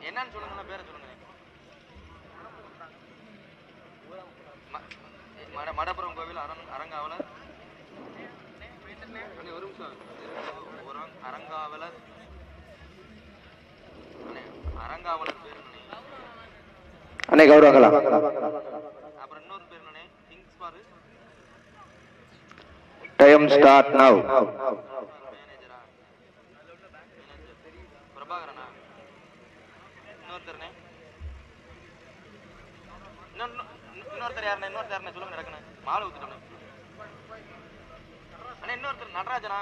என்னன்னு சொல்லுங்க பேரை சொல்லுங்க ம- மட மடப்புறம் கோவில் அரங் அரங்காவலர் அண்ணே, ஒரு நிமிஷம் ஒரு அரங்காவலர் அண்ணே, அரங்காவலர் பேர் என்னண்ணே? அன்னை கௌரவங்களா அப்புறம் இன்னொரு பேர் என்னண்ணே Kings bar time start now மேனேஜரா மேனேஜர் பிரபாகரனா இன்னொருத்தர்ண்ணே இன்னொன்னு இன்னொருத்தர் யாருண்ணே இன்னொருத்தர் யாருண்ணே சொல்லுங்க நடக்கணும் மாலை ஊத்துட்டோண்ணே அண்ணே இன்னொருத்தர் நடராஜனா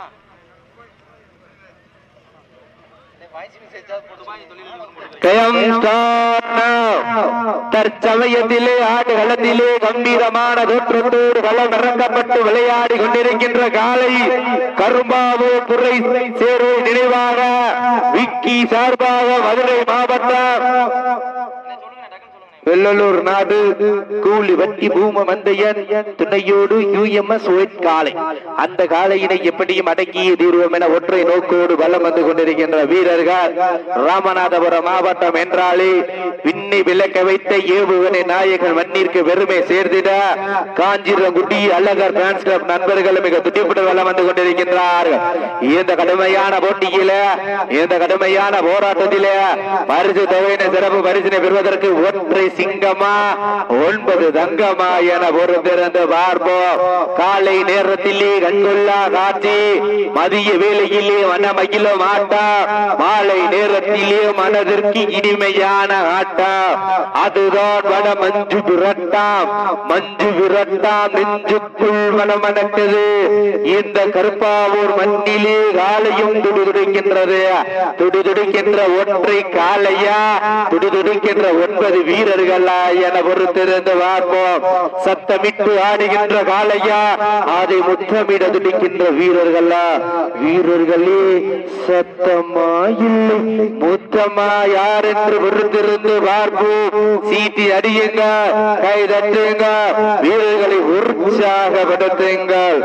வாய்ஸ் மெசேஜ் துபாய் தொழில் போட்டு டைம் ஸ்டார்ட் நவ் தற்சமயத்திலே ஆடுகளத்திலே கம்பீரமான தோற்றத்தோடு களம் இறக்கப்பட்டு விளையாடி கொண்டிருக்கின்ற காலை கரும்பாவூர் துறை சேர்வை நினைவாக விக்கி சார்பாக மதுரை மாவட்டம் சொல்லுங்க டக்குன்னு சொல்லுங்க வெள்ளலூர் நாடு கூலி வட்டி பூம மந்தையன் துணையோடு யூஎம்எஸ் ஒயிட் காளை அந்த காளையினை எப்படியும் அடக்கிய தீர்வோம் என ஒற்றை நோக்கோடு வலம் வந்து கொண்டிருக்கின்ற வீரர்கள் ராமநாதபுரம் மாவட்டம் என்றாலே விண்ணி விளக்க வைத்த ஏவுகணை நாயகன் மண்ணிற்கு பெருமை சேர்த்திட காஞ்சிரங்குடி அழகர் டான்ஸ் கிளப் நண்பர்கள் மிக துடிப்புடன் வலம் வந்து கொண்டிருக்கின்றார்கள் இந்த கடுமையான போட்டியில இந்த கடுமையான போராட்டத்தில பரிசு தொகையின சிறப்பு பரிசினை பெறுவதற்கு ஒற்றை சிங்கமா ஒன்பது தங்கமா என பொறுத்திருந்து பார்ப்போம் காலை நேரத்திலே கண்கொள்ளா காட்சி மதிய வேளையிலே மனமகிழும் ஆட்டம் மாலை நேரத்திலே மனதிற்கு இனிமையான ஆட்டம் அதுதான் வட மஞ்சு விரட்டாம் மஞ்சு விரட்டாம் நெஞ்சுக்குள் மனமணக்குது இந்த கருப்பாவூர் மண்ணிலே காலையும் துடிதுடிக்கின்றது துடிதுடிக்கின்ற ஒற்றை காலையா துடிதுடிக்கின்ற ஒன்பது வீரர்களா என பொறுத்திருந்து பார்ப்போம் சத்தமிட்டு ஆடுகின்ற காலையா அதை முத்தமிட துடிக்கின்ற வீரர்களா வீரர்களே சத்தமா இல்லை முத்தமா யார் என்று பொறுத்திருந்து பார்ப்போம் சீட்டி அடியுங்க கை தட்டுங்க வீரர்களை உற்சாகப்படுத்துங்கள்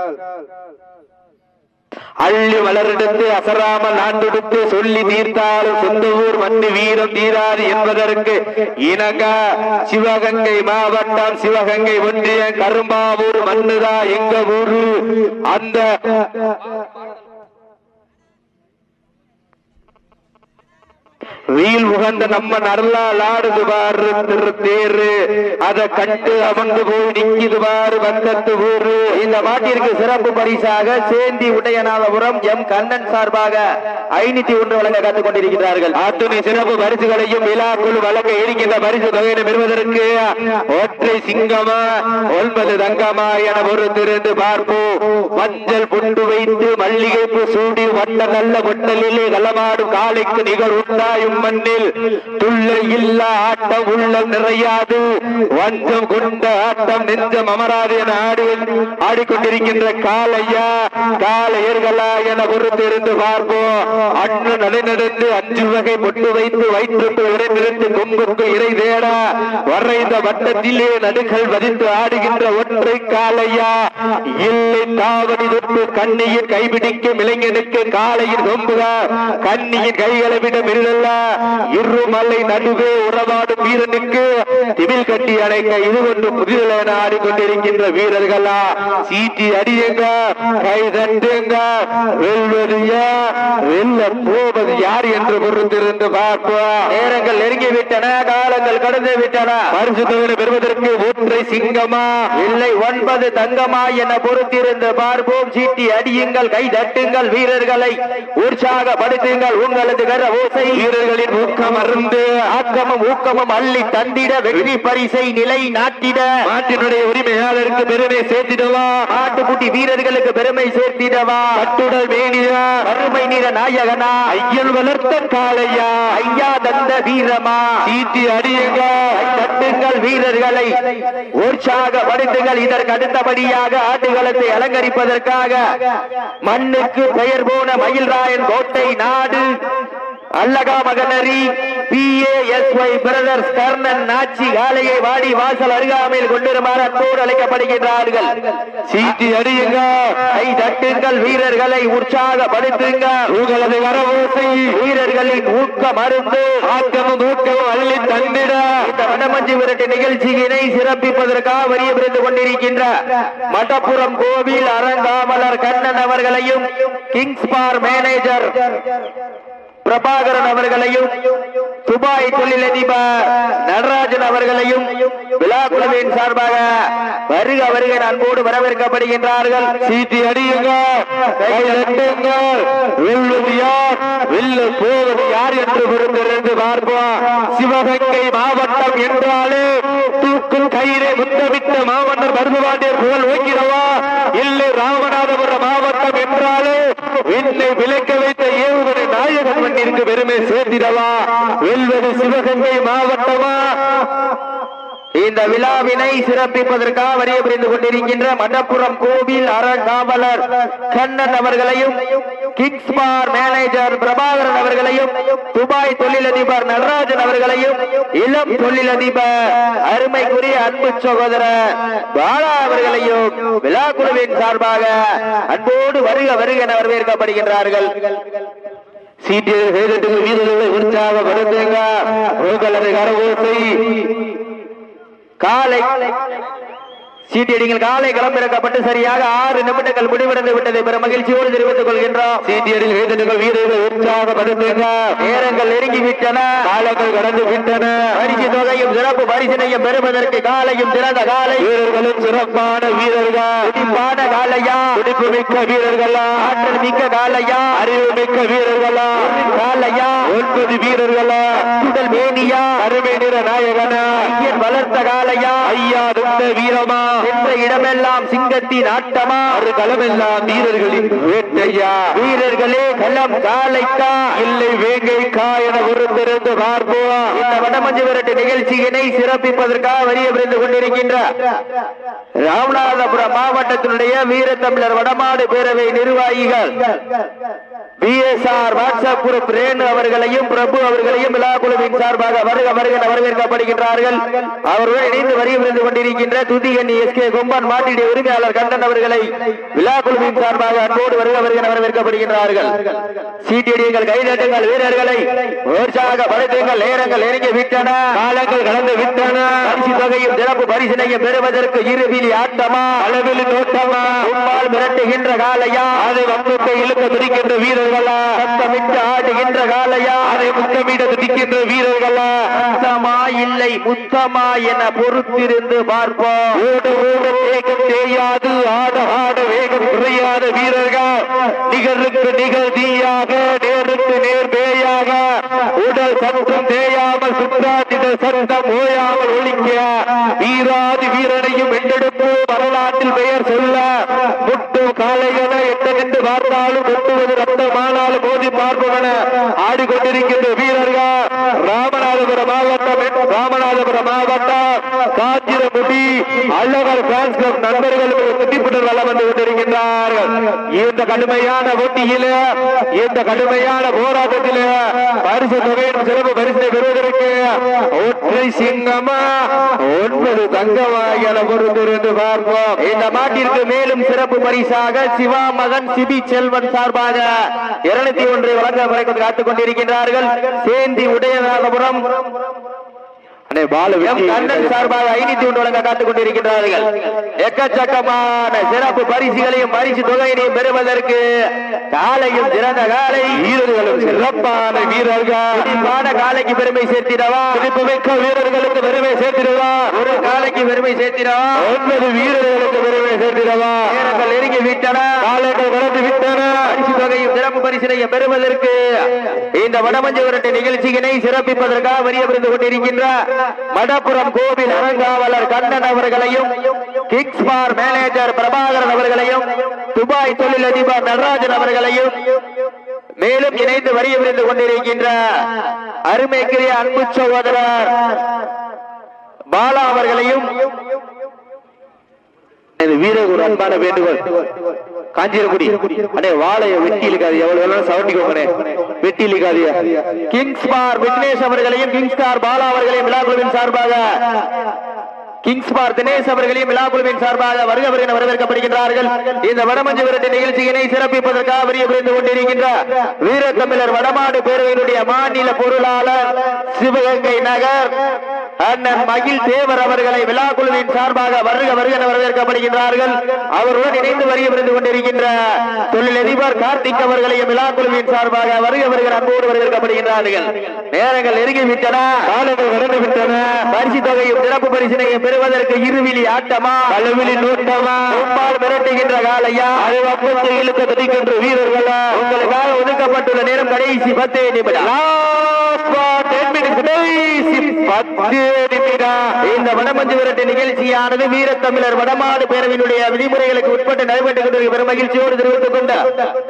அள்ளி மலரெடுத்து அசராமல் ஆண்டெடுத்து சொல்லி தீர்த்தாலும் சொந்த ஊர் மண்ணு வீரம் தீராது என்பதற்கு இணங்க சிவகங்கை மாவட்டம் சிவகங்கை ஒன்றிய கரும்பாவூர் மண்ணுதா எங்க ஊரு அந்த வீல் உகந்த நம்ம நல்லால் ஆடுது பாரு திரு தேரு அத கண்டு அமர்ந்து போய் நிக்குது பாரு வந்தத்து ஊரு இந்த மாட்டிற்கு சிறப்பு பரிசாக சேந்தி உடையநாதபுரம் எம் கண்ணன் சார்பாக ஐநூத்தி ஒன்று வழங்க காத்துக் கொண்டிருக்கிறார்கள் அத்துணை சிறப்பு பரிசுகளையும் விழாக்குள் வழங்க இருக்கின்ற பரிசு தொகையினை பெறுவதற்கு ஒற்றை சிங்கமா ஒன்பது தங்கமா என பொறுத்திருந்து பார்ப்போம் மஞ்சள் புண்டு வைத்து மல்லிகை பூ சூடி வட்ட நல்ல பொட்டலிலே களமாடும் காலைக்கு நிகழ் உண்டாயும் மண்ணில் துள்ள இல்ல ஆட்டம் உள்ள நிறையாது வஞ்சம் கொண்ட ஆட்டம் நெஞ்சம் அமராது என ஆடி ஆடிக்கொண்டிருக்கின்ற காலையா காலையர்களா என பொறுத்திருந்து பார்ப்போம் அண்ணு நடைநடந்து அஞ்சு வகை பொட்டு வைத்து வயிற்றுக்கு இடைநிறுத்து கொம்புக்கு இறை தேட வரைந்த வட்டத்திலே நடுகள் வதித்து ஆடுகின்ற ஒற்றை காலையா இல்லை தாவடி தொட்டு கண்ணியின் கைபிடிக்கும் இளைஞனுக்கு காலையின் கொம்புக கண்ணியின் கைகளை விட மிருதல்ல இருமலை நடுவே உறவாடும் வீரனுக்கு திமில் கட்டி அடைக்க இது ஒன்று புதிதல் என ஆடிக்கொண்டிருக்கின்ற வீரர்களா சீட்டி அடியுங்க கை தட்டுங்க வெல்வது யார் வெல்ல போவது யார் என்று பொறுத்திருந்து பார்ப்போம் நேரங்கள் நெருங்கி விட்டன காலங்கள் கடந்து விட்டன பரிசு தொகையை பெறுவதற்கு ஒற்றை சிங்கமா இல்லை ஒன்பது தங்கமா என பொறுத்திருந்து பார்ப்போம் சீட்டி அடியுங்கள் கை தட்டுங்கள் வீரர்களை உற்சாகப்படுத்துங்கள் உங்களது கர ஓசை வீரர்களின் ஊக்கம் அருந்து ஆக்கமும் ஊக்கமும் அள்ளி தந்திட வெற்றி பரிசை நிலை நாட்டிட நாட்டினுடைய உரிமையாளருக்கு பெருமை சேர்த்திடவா ஆட்டுக்குட்டி வீரர்களுக்கு பெருமை சேர்த்திடவா கட்டுடல் மேனியா அருமை நிற நாயகனா ஐயன் வளர்த்த காளையா ஐயா தந்த வீரமா சீட்டி அடியுங்க தட்டுங்கள் வீரர்களை உற்சாகப்படுத்துங்கள் இதற்கு அடுத்தபடியாக ஆட்டுகளத்தை அலங்கரிப்பதற்காக மண்ணுக்கு பெயர் போன மயில்ராயன் கோட்டை நாடு அல்லகா மகனரி பிஏஎஸ்ஒய் பிரதர்ஸ் கர்ணன் நாச்சி காலையை வாடி வாசல் அருகாமையில் கொண்டிருமாறு அன்போடு அழைக்கப்படுகின்றார்கள் சீட்டி அடியுங்க கை தட்டுங்கள் வீரர்களை உற்சாகப்படுத்துங்க உங்களது வரவோசை வீரர்களின் ஊக்கம் மருந்து ஆக்கமும் ஊக்கமும் அள்ளி தந்திட இந்த வடமஞ்சி விரட்டு நிகழ்ச்சியினை சிறப்பிப்பதற்காக வரிய பிரிந்து கொண்டிருக்கின்ற மடப்புறம் கோவில் அரங்காமலர் கண்ணன் அவர்களையும் கிங்ஸ் பார் மேனேஜர் பிரபாகரன் அவர்களையும் துபாய் தொழிலதிபர் நடராஜன் அவர்களையும் விழா குழுவின் சார்பாக வருக வருக அன்போடு வரவேற்கப்படுகின்றார்கள் சீட்டி அடியுங்க கையெழுத்துங்கள் வெல்வது யார் வெல்ல போவது யார் என்று பொறுத்திருந்து பார்ப்போம் சிவகங்கை மாவட்டம் என்றாலே தூக்கும் கயிறை முத்தமிட்ட மாமன்னர் மருதுவாண்டியர் புகழ் ஓக்கிறவா இல்லை ராமநாதபுரம் மாவட்டம் என்றாலே என்னை விலக்க வைத்த ஏவுகணை நாயகன் மண்ணிற்கு பெருமை சேர்த்திடவா வெல்வது சிவகங்கை மாவட்டமா இந்த விழாவினை சிறப்பிப்பதற்காக வரிய புரிந்து கொண்டிருக்கின்ற மடப்புறம் கோவில் அறங்காவலர் கண்ணன் அவர்களையும் கிங்ஸ் பார் மேனேஜர் பிரபாகரன் அவர்களையும் துபாய் தொழிலதிபர் நடராஜன் அவர்களையும் இளம் தொழிலதிபர் அருமைக்குரிய அன்பு சகோதரர் பாலா அவர்களையும் விழா குழுவின் சார்பாக அன்போடு வருக வருக என வரவேற்கப்படுகின்றார்கள் சீட்டில் வேதத்துக்கு வீரர்களை உற்சாகப்படுத்துங்க உங்களது கரவோசை காலை சீட்டியடிகள் காலை களமிறக்கப்பட்டு சரியாக ஆறு நிமிடங்கள் முடிவடைந்து விட்டதை பெற மகிழ்ச்சியோடு தெரிவித்துக் கொள்கின்றோம் சீட்டியடில் வேதனைகள் வீரர்கள் உற்சாகப்படுத்துங்க நேரங்கள் நெருங்கி விட்டன காலங்கள் கடந்து விட்டன பரிசு தொகையும் சிறப்பு பரிசினையும் பெறுவதற்கு காலையும் சிறந்த காலை வீரர்களும் சிறப்பான வீரர்கள் துடிப்பான காலையா துடிப்பு மிக்க வீரர்களா ஆற்றல் மிக்க காலையா அறிவு மிக்க வீரர்களா காலையா ஒன்பது வீரர்களா முதல் மேனியா அருமை நிற நாயகனா ஐயன் வளர்த்த காலையா ஐயா துத்த வீரமா என்ற இடமெல்லாம் சிங்கத்தின் ஆட்டமா ஒரு களமெல்லாம் வீரர்களின் வேட்டையா வீரர்களே களம் காலைக்கா இல்லை வேங்கைக்கா என ஒருத்திருந்து பார்ப்போம் இந்த வடமஞ்சு விரட்டு நிகழ்ச்சியினை சிறப்பிப்பதற்காக வரிய புரிந்து கொண்டிருக்கின்ற ராமநாதபுரம் மாவட்டத்தினுடைய வீரத்தமிழர் வடமாடு பேரவை நிர்வாகிகள் பிஎஸ்ஆர் வாட்ஸ்அப் குரூப் ரேணு அவர்களையும் பிரபு அவர்களையும் விழா குழுவின் சார்பாக வருக வருக என வரவேற்கப்படுகின்றார்கள் அவருடன் இணைந்து வரி புரிந்து கொண்டிருக்கின்ற துதிகண்ணி எஸ் கே கொம்பன் மாட்டிடைய உரிமையாளர் கண்ணன் அவர்களை விழா குழுவின் சார்பாக அன்போடு வருக வருக என வரவேற்கப்படுகின்றார்கள் சீட்டியடியுங்கள் கைதட்டுங்கள் வீரர்களை உற்சாகப்படுத்துங்கள் நேரங்கள் நெருங்கி விட்டன காலங்கள் கடந்து விட்டன பரிசு தொகையும் சிறப்பு பரிசினையும் பெறுவதற்கு இருவில் ஆட்டமா அளவில் தோட்டமா உம்மால் மிரட்டுகின்ற காலையா அதை வம்புக்கை இழுக்க துடிக்கின்ற வீரர்களா சத்தமிட்டு ஆடுகின்ற காலையா அதை முத்தமிட துடிக்கின்ற வீரர்களா முத்தமா இல்லை முத்தமா என பொறுத்திருந்து பார்ப்போம் ஓட ஓட வேகம் தேயாது ஆட ஆட வேகம் குறையாத வீரர்கள் நிகருக்கு நிகர் தீயாக நேருக்கு நேர் பேயாக உடல் சத்தம் தேயாமல் சுற்றாதிட சத்தம் ஓயாமல் ஒழிக்க வீராதி வீரனையும் வென்றெடுப்பு வரலாற்றில் பெயர் சொல்ல முட்டு காலையென எட்டென்று பார்த்தாலும் முட்டுவது ரத்தமானாலும் மோதி பார்ப்பவன ஆடிக்கொண்டிருக்கின்ற வீரர்கள் ராமநாதபுரம் மாவட்டம் ராமநாதபுரம் மாவட்டம் காஞ்சிரமுடி அழகர் ஃபேன்ஸ் கிளப் நண்பர்கள் சுட்டிப்புடன் வளம் வந்து கொண்டிருக்கின்றார்கள் இந்த கடுமையான போட்டியில இந்த கடுமையான போராட்டத்தில பரிசு தொகையின் சிறப்பு பரிசை பெறுவதற்கு ஒற்றை சிங்கமா ஒன்பது தங்கமா என பொறுத்திருந்து பார்ப்போம் இந்த மாட்டிற்கு மேலும் சிறப்பு பரிசாக சிவா மகன் சிபி செல்வன் சார்பாக இருநூத்தி ஒன்றை வழங்க வரைக்கும் காத்துக் கொண்டிருக்கின்றார்கள் சேந்தி உதயநாதபுரம் அண்ணே, பாலு எம் கண்ணன் சார்பாக ஐநூத்தி ஒன்று வழங்க காத்துக் கொண்டிருக்கின்றார்கள் எக்கச்சக்கமான சிறப்பு பரிசுகளையும் பரிசு தொகையினையும் பெறுவதற்கு காலையும் சிறந்த காலை வீரர்களும் சிறப்பான வீரர்கள் துடிப்பான காலைக்கு பெருமை சேர்த்திடவா துடிப்புமிக்க வீரர்களுக்கு பெருமை சேர்த்திடவா ஒரு காலைக்கு பெருமை சேர்த்திடவா ஒன்பது வீரர்களுக்கு பெருமை சேர்த்திடவா நேரங்கள் நெருங்கி விட்டன காலைகள் கடந்து விட்டன பரிசு தொகையும் சிறப்பு பரிசினையும் பெறுவதற்கு இந்த வடமஞ்சு விரட்டு நிகழ்ச்சியினை சிறப்பிப்பதற்காக வரிய புரிந்து கொண்டிருக்கின்ற மடப்புறம் கோவில் அரங்காவலர் கண்ணன் அவர்களையும் கிங்ஸ் பார் மேனேஜர் பிரபாகரன் அவர்களையும் துபாய் தொழிலதிபர் நடராஜன் அவர்களையும் மேலும் இணைந்து வரிய புரிந்து கொண்டிருக்கின்ற அருமைக்குரிய அன்பு சகோதரர் பாலா அவர்களையும் இது வீரர் ஒரு அன்பான வேண்டுகோள் காஞ்சிரக்குடி அடே வாழைய வெட்டி இழுக்காது எவ்வளவு வேணாலும் சவட்டிக்கோங்கண்ணே வெட்டி இழுக்காதிய கிங்ஸ் பார் விக்னேஷ் அவர்களையும் கிங்ஸ் கார் பாலா அவர்களையும் விழாக்குழுவின் சார்பாக கிங்ஸ் பார் தினேஷ் அவர்களையும் விழாக்குழுவின் சார்பாக வருக வருகிற வரவேற்கப்படுகின்றார்கள் இந்த வடமஞ்சு விரட்டு நிகழ்ச்சியினை சிறப்பிப்பதற்காக வரிய புரிந்து கொண்டிருக்கின்ற வீரத்தமிழர் வடமாடு பேரவையினுடைய மாநில பொருளாளர் சிவகங்கை நகர் அண்ணன் மகிழ் தேவர் அவர்களை விழாக்குழுவின் சார்பாக வருக வருக என வரவேற்கப்படுகின்றார்கள் அவருடன் இணைந்து வரிய புரிந்து கொண்டிருக்கின்ற தொழிலதிபர் கார்த்திக் அவர்களையும் விழாக்குழுவின் சார்பாக வருக வருகிற அன்போடு வரவேற்கப்படுகின்றார்கள் நேரங்கள் நெருங்கி விட்டன காலங்கள் கடந்து விட்டன பரிசு தொகையும் சிறப்பு பரிசினையும் பெறுவதற்கு இருவிழி ஆட்டமா பலவிழி நோட்டமா முன்பால் மிரட்டுகின்ற காலையா அது அப்பத்து இழுக்க துடிக்கின்ற வீரர்களா உங்களுக்காக ஒதுக்கப்பட்டுள்ள நேரம் கடைசி பத்து நிமிடம் Last for 10 minutes. கடைசி பத்து நிமிடம் இந்த வடமஞ்சு விரட்டு நிகழ்ச்சியானது வீரத்தமிழர் வடமாடு பேரவையினுடைய விதிமுறைகளுக்கு உட்பட்டு நடைபெற்றுக் கொண்டிருக்கிற பெரும் மகிழ்ச்சியோடு தெரிவித்துக் கொண்டார்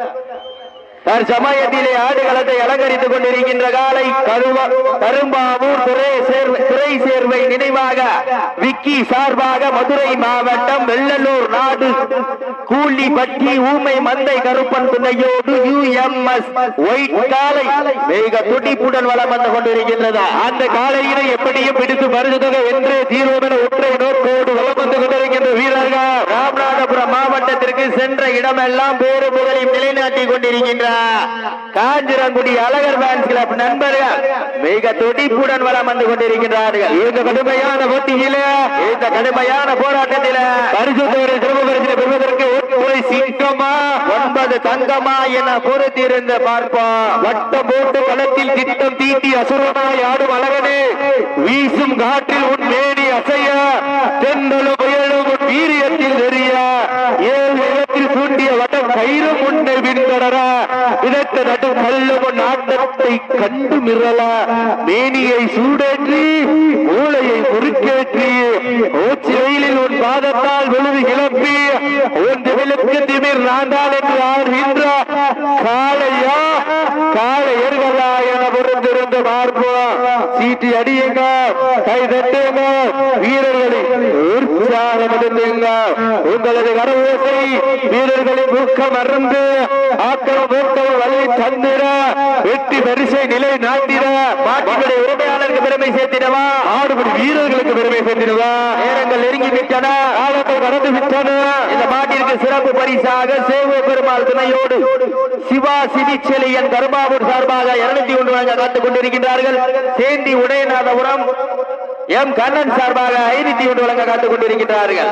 தற்சமயத்திலே ஆடுகளத்தை அலங்கரித்துக் கொண்டிருக்கின்ற காலை கருவா கரும்பாவூர் துறை சேர்வை துறை சேர்வை நினைவாக விக்கி சார்பாக மதுரை மாவட்டம் வெள்ளலூர் நாடு கூலிப்பட்டி ஊமை மந்தை கருப்பன் துணையோடு யுஎம்எஸ் ஒயிட் காலை வேக துடிப்புடன் வளம் வந்து கொண்டிருக்கின்றது அந்த காலையினை எப்படியும் பிடித்து மருதுக என்று தீர்வோமென ஒற்றை நோக்கோடு வளம் வந்து கொண்டிருக்கின்ற வீரர்கள் ராமநாதபுரம் மாவட்டத்திற்கு சென்ற இடமெல்லாம் பேரு புகழையும் நிலைநாட்டி கொண்டிருக்கின்ற காஞ்சிரங்குடி அழகர் ஃபேன்ஸ் கிளப் நண்பர்கள் மிக துடிப்புடன் வளம் வந்து கொண்டிருக்கின்றார்கள் இந்த கடுமையான போட்டியில இந்த கடுமையான போராட்டத்தில பரிசு தொகை சிறப்பு பரிசு பெறுவதற்கு ஒரு சிங்கமா ஒன்பது தங்கமா என பொறுத்திருந்து பார்ப்போம் வட்டம் போட்டு களத்தில் திட்டம் தீட்டி அசுரனாய் ஆடும் அழகனே வீசும் காற்றில் உன் மேனி அசைய தென்னலும் புயலும் உன் வீரியத்தில் தெரிய ஏழு இடத்தில் சூண்டிய வட்டம் கயிறு முன்னே பின்தொடர இதற்கு நடு கல்லும் உன் ஆட்டத்தை கண்டு மிரள மேனியை சூடேற்றி மூளையை முறுக்கேற்றி ஓச்சி வெயிலில் உன் பாதத்தால் விழுது கிளப்பி உன் திமிழுக்கு திமிர் நான்தான் என்று ஆடுகின்ற காளையா காளை எருகலா என பொறுத்திருந்து பார்ப்போம் சீட்டி அடியுங்க கை தட்டுங்க வீரர்களை உற்சாகப்படுத்துங்க உங்களது கரவோசை வீரர்களின் ஊக்கம் அறந்து ஆக்கம் ஊக்கம் வள்ளி தந்திர வெற்றி பரிசை நிலை நாட்டிட மாட்டினுடைய உரிமையாளருக்கு பெருமை சேர்த்திடவா ஆடுபடி வீரர்களுக்கு பெருமை சேர்த்திடவா நேரங்கள் நெருங்கி விட்டன காலங்கள் கடந்து விட்டன இந்த மாட்டிற்கு சிறப்பு பரிசாக சேவ பெருமாள் துணையோடு சிவா சிவிச்செலியன் கருமாவூர் சார்பாக இருநூத்தி ஒன்று வழங்க காத்துக் கொண்டிருக்கின்றார்கள் சேந்தி உதயநாதபுரம் எம் கண்ணன் சார்பாக ஐநூத்தி ஒன்று வழங்க காத்துக் கொண்டிருக்கின்றார்கள்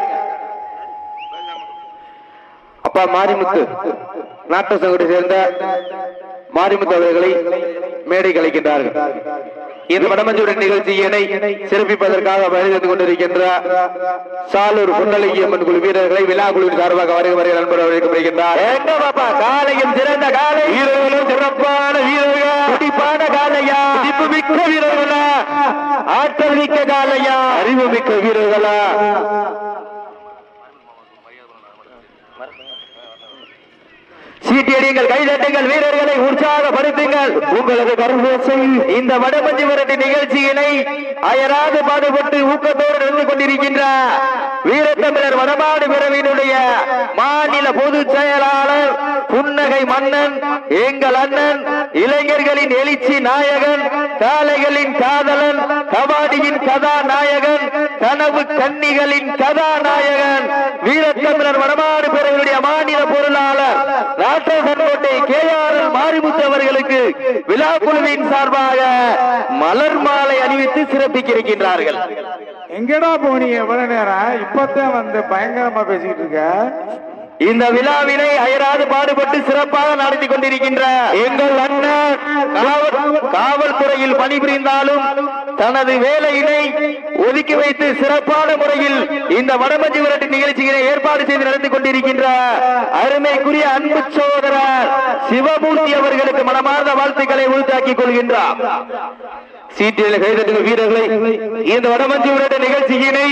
அப்பா மாரிமுத்து நாட்டு சங்கத்தை சேர்ந்த மாரிமுத்து அவர்களை மேடை கலைக்கின்றார்கள் இந்த வடமஞ்சுடன் நிகழ்ச்சியினை சிறப்பிப்பதற்காக வருகிறது கொண்டிருக்கின்ற சாலூர் புன்னலகி அம்மன் குழு வீரர்களை விழா குழுவின் சார்பாக வருக வருகிற நண்பர் அழைக்கப்படுகின்றார் எங்க பாப்பா காலையும் சிறந்த காலை வீரர்களும் சிறப்பான வீரர்கள் துடிப்பான காலையா துடிப்பு மிக்க வீரர்களா ஆற்றல் மிக்க காலையா அறிவு மிக்க வீரர்களா சீட்டியடிங்கள் கைதட்டுங்கள் வீரர்களை உற்சாகப்படுத்துங்கள் உங்களது கருவோசை இந்த வடமஞ்சி விரட்டு நிகழ்ச்சியினை அயராது பாடுபட்டு ஊக்கத்தோடு நடந்து கொண்டிருக்கின்ற வீரத்தமிழர் வடமாடு பிறவினுடைய மாநில பொதுச் செயலாளர் புன்னகை மன்னன் எங்கள் அண்ணன் இளைஞர்களின் எழுச்சி நாயகன் காளைகளின் காதலன் கபாடியின் கதாநாயகன் கனவு கன்னிகளின் கதாநாயகன் வீரத்தமிழர் வடமாடு பிறவினுடைய மாநில பொருளாளர் Rattasankottai K R L Marimuthu அவர்களுக்கு விழா குழுவின் சார்பாக மலர் மாலை அணிவித்து சிறப்பிக்கிருக்கின்றார்கள் எங்கடா போனீங்க எவ்வளவு நேரம் இப்பதான் வந்து பயங்கரமா பேசிக்கிட்டு இருக்க இந்த விழாவினை அயராது பாடுபட்டு சிறப்பாக நடத்தி கொண்டிருக்கின்ற எங்கள் அண்ணன் காவல் காவல்துறையில் பணிபுரிந்தாலும் தனது வேலையினை ஒதுக்கி வைத்து சிறப்பான முறையில் இந்த வடமஞ்சி விரட்டு நிகழ்ச்சியினை ஏற்பாடு செய்து நடத்தி கொண்டிருக்கின்ற அருமைக்குரிய அன்பு சகோதரர் சிவமூர்த்தி அவர்களுக்கு மனமார்ந்த வாழ்த்துக்களை உறுத்தாக்கிக் கொள்கின்றார் சீட்டில் கைதட்டுங்க வீரர்களை இந்த வடமஞ்சி விரட்டு நிகழ்ச்சியினை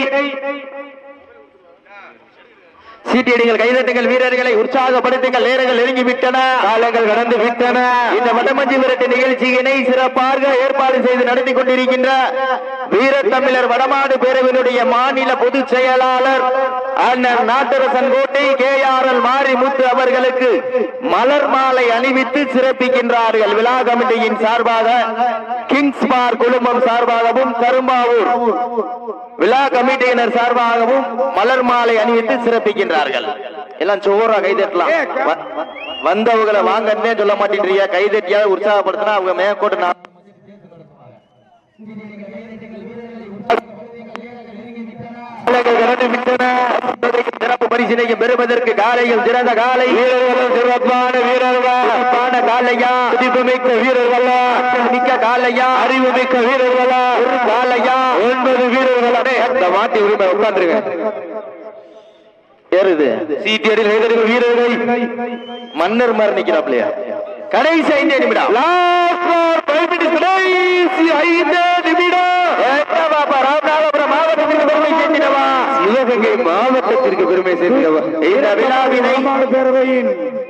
சீட்டியடிகள் கைதட்டுங்கள் வீரர்களை உற்சாகப்படுத்துங்கள் நேரங்கள் நெருங்கி விட்டன காலங்கள் கடந்து விட்டன இந்த வடமஞ்சி விரட்டு நிகழ்ச்சியினை சிறப்பாக ஏற்பாடு செய்து நடத்தி கொண்டிருக்கின்ற வீரத்தமிழர் வடமாடு பேரவையினுடைய மாநில பொதுச் செயலாளர் அண்ணன் நாட்டரசன் கோட்டை கே ஆர் எல் மாரிமுத்து அவர்களுக்கு மலர் மாலை அணிவித்து சிறப்பிக்கின்றார்கள் விழா கமிட்டியின் சார்பாக கிங்ஸ் பார் குழுமம் சார்பாகவும் கரும்பாவூர் விழா கமிட்டியினர் சார்பாகவும் மலர் மாலை அணிவித்து சிறப்பிக்கின்றார்கள் எல்லாம் சோறா கைதட்டலாம் வ- வந்தவங்களை வாங்கன்னே சொல்ல மாட்டேன்றீங்க கைதட்டியாவது உற்சாகப்படுத்தினா அவங்க மேற்கோட்டு நான் காளைகள் கடந்து விட்டன. சிறப்பு பரிசினையும் பெறுவதற்கு காலையில் சிறந்த காலை வீரர்களும் சிறப்பான வீரர்கள் சிறப்பான காலையா துடிப்புமிக்க வீரர்களா மிக்க காலையா அறிவு மிக்க வீரர்களா ஒரு காலையா ஒன்பது வீரர்களே அந்த மாட்டி உரிமை உட்கார்ந்துருங்க ஏறுது சீட்டியடில் எதிர்கள் வீரர்கள் மன்னர் மாதிரி நிக்கிறாப்லையா கடைசி ஐந்து நிமிடம் லாஸ்ட் ஃபார் ஃபைவ் மினிட்ஸ் கடைசி ஐந்து நிமிடம் என்ன பாப்பா ராமநாதபுரம் மாவட்டத்திற்கு பெருமை சேர்த்திடவா சிவகங்கை மாவட்டத்திற்கு பெருமை சேர்த்திடவா இந்த விழாவினை வடமாடு பேரவையின்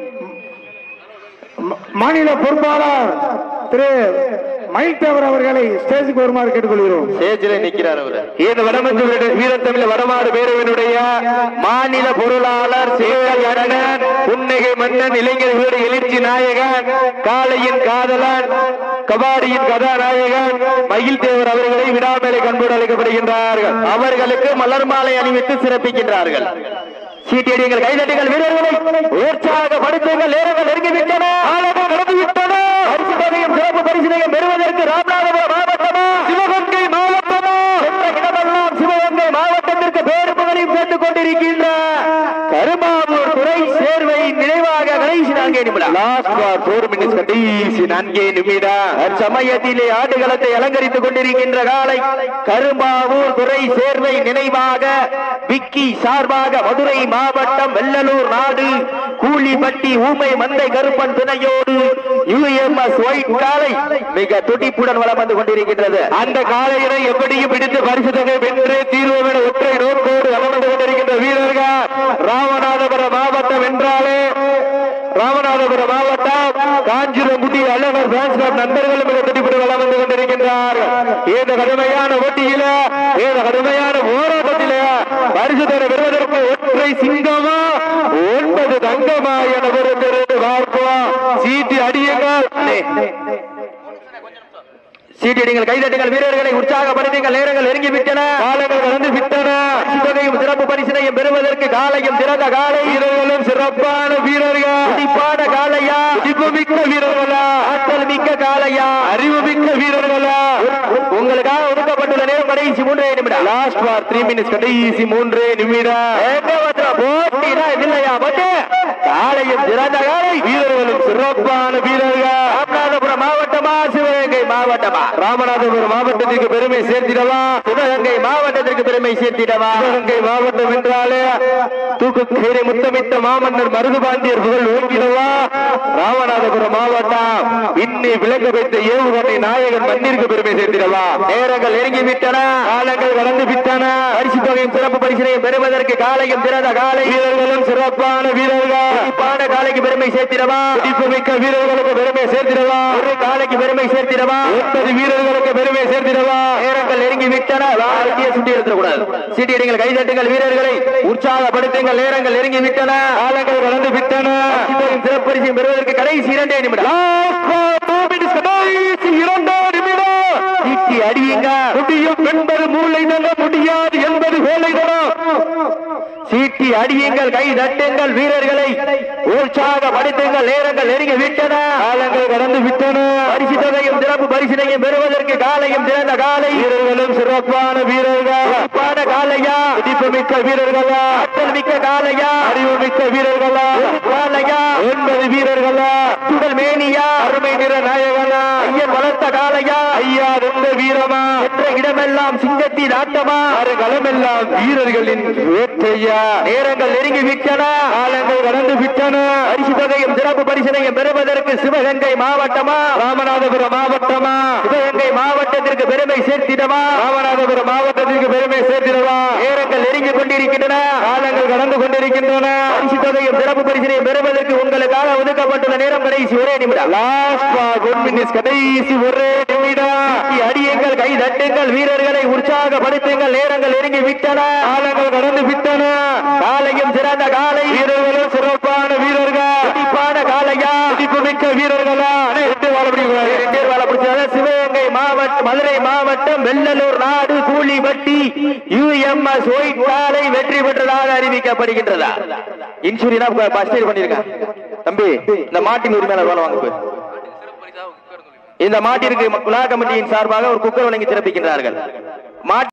ம- மாநில பொறுப்பாளர் திரு மயில்தேவர் அவர்களை ஸ்டேஜுக்கு வருமாறு கேட்டுக்கொள்கிறோம் ஸ்டேஜில் நிக்கிறார் அவரு இந்த வடமஞ்சு வீரத்தமிழ் வடமாடு பேரவையினுடைய மாநில பொருளாளர் சேகர் அரணன் புன்னகை மன்னன் இளைஞர் வீடு எழுச்சி நாயகன் காளையின் காதலன் கபாடியின் கதாநாயகன் மயில் தேவர் அவர்களை விடாமலை கண்போடு அழைக்கப்படுகின்றார்கள் அவர்களுக்கு மலர் மாலை அணிவித்து சிறப்பிக்கின்றார்கள் சீட்டியடிங்கள் கைதட்டிகள் வீரர்களை உற்சாகப்படுத்துங்கள் நேரங்கள் நெருங்கிவிட்டன ஆழமாக நடந்து விட்டன பரிசு தொகையும் சிறப்பு பரிசினையும் பெறுவதற்கு ராமநாதபுரம் மாவட்டமா சிவகங்கை மாவட்டமா என்ற இடமெல்லாம் சிவகங்கை மாவட்டத்திற்கு பேரு புகழையும் சேர்த்துக் கொண்டிருக்கின்ற கருமாவூர் துறை சேர்வை நினைவாக கடைசி நான்கே நிமிடம் லாஸ்ட் ஃபார் போர் மினிட்ஸ் கடைசி நான்கே நிமிடம் அச்சமயத்திலே ஆடுகளத்தை அலங்கரித்துக் கொண்டிருக்கின்ற காலை கரும்பாவூர் துறை சேர்வை நினைவாக விக்கி சார்பாக மதுரை மாவட்டம் வெள்ளலூர் நாடு கூலிப்பட்டி ஊமை மந்தை கருப்பன் துணையோடு யுஎம்எஸ் ஒயிட் காலை மிக துடிப்புடன் வளம் வந்து கொண்டிருக்கின்றது அந்த காலையினை எப்படியும் பிடித்து பரிசு தொகை வென்று தீர்வோம் என ஒற்றை நோக்கோடு வளம் வந்து கொண்டிருக்கின்ற வீரர்கள் ராமநாதபுரம் மாவட்டம் என்றாலே ராமநாதபுரம் மாவட்டம் காஞ்சிரங்குடி அழகர் பிரான்ஸ் கிளப் நண்பர்களும் மிக துடிப்புடன் வளம் வந்து கொண்டிருக்கின்றார்கள் இந்த கடுமையான போட்டியில இந்த கடுமையான போராட்டத்தில பரிசு தொகை பெறுவதற்கு ஒற்றை சிங்கமா ஒன்பது தங்கமா என பொறுத்திருந்து பார்ப்போம் சீட்டி அடியுங்கள் சீட்டியடிங்கள் கைதட்டுங்கள் வீரர்களை உற்சாகப்படுத்துங்கள் நேரங்கள் நெருங்கி விட்டன காலங்கள் கடந்து விட்டன தொகையும் சிறப்பு பரிசினையும் பெறுவதற்கு காலையும் சிறந்த காலை வீரர்களும் சிறப்பான வீரர்கள் துடிப்பான காலையா துடிப்பு மிக்க வீரர்களா ஆற்றல் மிக்க காலையா அறிவு மிக்க வீரர்களா உங்களுக்காக ஒதுக்கப்பட்டுள்ள நேரம் கடைசி மூன்றே நிமிடம் லாஸ்ட் ஃபார் த்ரீ மினிட்ஸ் கடைசி மூன்றே நிமிடம் எங்க வந்து போட்டினா இல்லையா பட்டு காலையும் சிறந்த காலை வீரர்களும் சிறப்பான வீரர்கள் ராமநாதபுரம் மாவட்டமா சிவகங்கை மாவட்டமா ராமநாதபுரம் மாவட்டத்திற்கு பெருமை சேர்த்திடவா சிவகங்கை மாவட்டத்திற்கு பெருமை சேர்த்திடவா சிவகங்கை மாவட்டம் என்றாலே தூக்குக்கீரை முத்தமிட்ட மாமன்னர் மருதுபாண்டியர் புகழ் ஓங்கிடவா ராமநாதபுரம் மாவட்டம் இன்னி விளங்க வைத்த ஏவுகணை நாயகன் மண்ணிற்கு பெருமை சேர்த்திடவா நேரங்கள் நெருங்கி விட்டன காலங்கள் கடந்து விட்டன பரிசு தொகையும் சிறப்பு பரிசினையும் பெறுவதற்கு காலையும் திறந்த காலை வீரர்களும் சிறப்பான வீரர்கள் சிறப்பான காலைக்கு பெருமை சேர்த்திடவா துடிப்பு மிக்க வீரர்களுக்கு பெருமை சேர்த்திடவா ஒரு காலைக்கு பெருமை சேர்த்திடவா ஒன்பது வீரர்களுக்கு பெருமை சேர்த்திடவா நேரங்கள் நெருங்கி விட்டன வாரத்திய சுட்டி எடுத்துடக்கூடாது சீட்டியடிங்கள் கைதட்டுங்கள் வீரர்களை உற்சாகப்படுத்துங்கள் நேரங்கள் நெருங்கி விட்டன காலங்கள் கடந்து விட்டன பரிசுத்தொகையும் சிறப்பு பரிசையும் பெறுவதற்கு கடைசி இரண்டே நிமிடம் Last for two minutes, கடைசி இரண்டே நிமிடம் சீட்டி அடியுங்க முடியும் என்பது மூளை தர முடியாது என்பது வேலை தரம் சீட்டி அடியுங்கள் கை தட்டுங்கள் வீரர்களை உற்சாகப்படுத்துங்கள் நேரங்கள் நெருங்கி விட்டன காலங்கள் கடந்து விட்டன பரிசு தொகையும் சிறப்பு பரிசினையும் பெறுவதற்கு காலையும் சிறந்த காலை வீரர்களும் சிறப்பான வீரர்கள் சிறப்பான காலையா துடிப்பு மிக்க வீரர்களா ஆற்றல் மிக்க காலையா அறிவு மிக்க வீரர்களா காலையா ஒன்பது வீரர்களா சுடல் மேனியா அருமை நிற நாயகனா ஐயன் வளர்த்த காலையா ஐயா ரொம்ப வீரமா என்ற இடமெல்லாம் சிங்கத்தின் ஆட்டமா அரு களமெல்லாம் வீரர்களின் வேட்டையா நேரங்கள் நெருங்கி விட்டன காலங்கள் கடந்து விட்டன பரிசு தொகையும் சிறப்பு பரிசனையும் பெறுவதற்கு சிவகங்கை மாவட்டமா ராமநாதபுரம் மாவட்டமா சிவகங்கை மாவட்டத்திற்கு பெருமை சேர்த்திடவா ராமநாதபுரம் மாவட்டத்திற்கு பெருமை சேர்த்திடவா நேரங்கள் நெருங்கி கொண்டிருக்கின்றன காலங்கள் கடந்து கொண்டிருக்கின்றன பரிசு தொகையும் சிறப்பு பரிசனையும் பெறுவதற்கு உங்களுக்காக ஒதுக்கப்பட்டுள்ள நேரம் கடைசி ஒரே நிமிடம் லாஸ்ட் ஒன் மினிட்ஸ் கடைசி ஒரே நிமிடம் அடியுங்கள் கை தட்டுங்கள் வீரர்களை உற்சாகப்படுத்துங்கள் நேரங்கள் நெருங்கி விட்டன காலங்கள் கடந்து விட்டன காலையும் சிறந்த காலை வீரர்களும் சிறப்பான வீரர்கள் துடிப்பான காலையா துடிப்பு மிக்க வீரர்களா ரெண்டு வாழ பிடிக்கிறாங்க ரெண்டு பேர் வாழ பிடிச்சாங்க சிவகங்கை மாவட்டம் மதுரை மாவட்டம் வெள்ளலூர் நாடு கூலிவட்டி யுஎம்எஸ் ஒயிட் காலை வெற்றி பெற்றதாக அறிவிக்கப்படுகின்றதா இன்சூரினா ஃபர்ஸ்ட் எய்ட் பண்ணிருக்கேன் தம்பி இந்த மாட்டின் உரிமையாளர் வேலை வாங்க போய் இந்த மாட்டிற்கு விழா கமிட்டியின் சார்பாக ஒரு குக்கர் வழங்கி சிறப்பிக்கின்றார்கள் மாட்டு